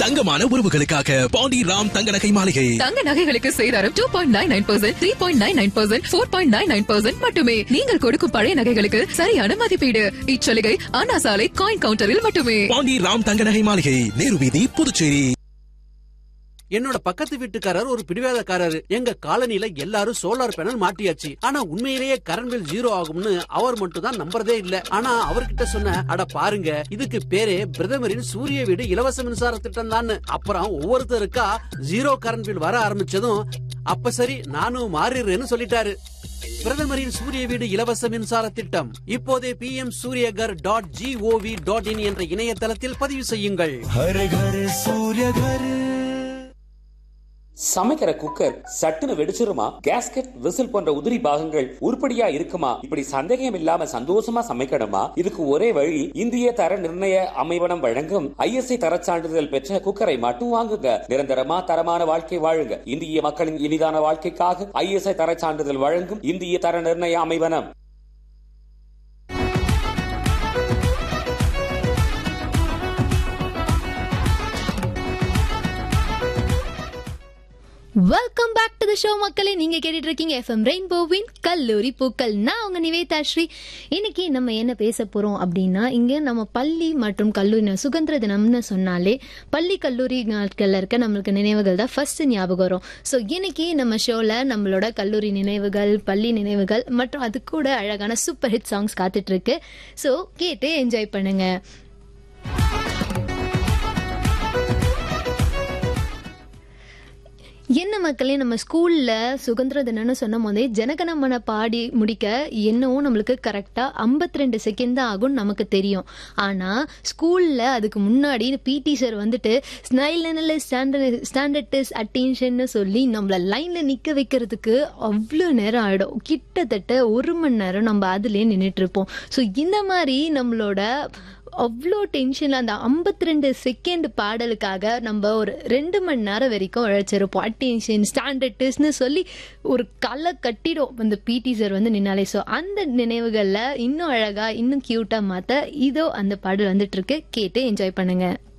தங்கமான உறவுகளுக்காக பாண்டி ராம் தங்க நகை மாளிகை தங்க நகைகளுக்கு சேதாரம் two point nine nine percent three point nine nine percent four point nine nine percent மட்டுமே நீங்கள் கொடுக்கும் பழைய நகைகளுக்கு சரியான மதிப்பீடு இச்சலுகை அண்ணா சாலை காயின் கவுண்டரில் மட்டுமே பாண்டி ராம் தங்க நகை மாளிகை நேரு வீதி புதுச்சேரி என்னோட பக்கத்து வீட்டுக்காரர் ஒரு பிடிவாதக்காரரு எங்க காலனில எல்லாரும் சோலார் பேனல் மாட்டியாச்சு ஆனா உண்மையிலேயே கரண்ட் பில் ஜீரோ ஆகும்னு அவர் மட்டும் தான் நம்புறதே இல்ல ஆனா அவர்கிட்ட சொன்ன அட பாருங்க இதுக்கு பேரே பிரதமரின் சூரிய வீடு இலவச மின்சார திட்டம் தான் அப்புறம் ஒவ்வொருத்தருக்கா ஜீரோ கரண்ட் பில் வர ஆரம்பிச்சதும் அப்ப சரி நானும் மாறிடுறேன்னு சொல்லிட்டாரு பிரதமரின் சூரிய வீடு இலவச மின்சார திட்டம் இப்போதே P M Suryaghar dot G O V dot in என்ற இணையதளத்தில் பதிவு செய்யுங்கள் சமைக்கிற குக்கர் சட்டுன்னு வெடிச்சிருமா கேஸ்கெட் விசில் போன்ற உதிரி பாகங்கள் உருப்படியா இருக்குமா இப்படி சந்தேகம் இல்லாம சந்தோஷமா சமைக்கணுமா இதுக்கு ஒரே வழி இந்திய தர நிர்ணய அமைவனம் வழங்கும் ஐஎஸ்ஐ தரச் சான்றிதழ் பெற்ற குக்கரை மட்டும் வாங்குங்க நிரந்தரமா தரமான வாழ்க்கை வாழுங்க இந்திய மக்களின் இனிதான வாழ்க்கைக்காக ஐஎஸ்ஐ தரச் சான்றிதழ் வழங்கும் இந்திய தர நிர்ணய அமைவனம் welcome back to the show மக்களே நீங்க கேட்டுட்டு இருக்கீங்க எஃப்எம் ரெயின்போவின் கல்லூரி பூக்கள் நான் உங்க நிவேதா ஸ்ரீ இன்னைக்கு நம்ம என்ன பேச போறோம் அப்படின்னா இங்க நம்ம பள்ளி மற்றும் கல்லூரி சுதந்திர தினம்னு சொன்னாலே பள்ளி கல்லூரி நாட்கள்ல இருக்க நம்மளுக்கு நினைவுகள் தான் ஃபர்ஸ்ட் ஞாபகம் வரும் ஸோ இன்னைக்கு நம்ம ஷோல நம்மளோட கல்லூரி நினைவுகள் பள்ளி நினைவுகள் மற்றும் அது கூட அழகான சூப்பர் ஹிட் சாங்ஸ் காத்துட்டு இருக்கு ஸோ கேட்டு என்ஜாய் பண்ணுங்க என்ன மக்களே நம்ம ஸ்கூல்ல சுதந்திர தினம்னு சொன்ன போதே ஜனகணமன பாடி முடிக்க என்னவும் நம்மளுக்கு கரெக்டா 52 ரெண்டு செகண்ட் தான் ஆகும் நமக்கு தெரியும் ஆனா ஸ்கூல்ல அதுக்கு முன்னாடி பிடி சார் வந்துட்டு ஸ்னைல் ஸ்டாண்டர்ட் ஸ்டாண்டர்ட் அட்டென்ஷன் சொல்லி நம்மள லைன்ல நிக்க வைக்கிறதுக்கு அவ்வளோ நேரம் ஆயிடும் கிட்டத்தட்ட ஒரு மணி நேரம் நம்ம அதுலயே நின்றுட்டு இருப்போம் ஸோ இந்த மாதிரி நம்மளோட அவ்வளோ டென்ஷனில் அந்த 52 ரெண்டு செகண்ட் பாடலுக்காக நம்ம ஒரு ரெண்டு மணி நேரம் வரைக்கும் உழைச்சிருப்போம் அட்டென்ஷன் ஸ்டாண்டர்ட்ஸ்னு சொல்லி ஒரு களை கட்டிடும் அந்த பிடி சார் வந்து நின்னாலே ஸோ அந்த நினைவுகளில் இன்னும் அழகாக இன்னும் க்யூட்டாக மாற்ற இதோ அந்த பாடல் வந்துட்டு இருக்கு கேட்டு என்ஜாய் பண்ணுங்க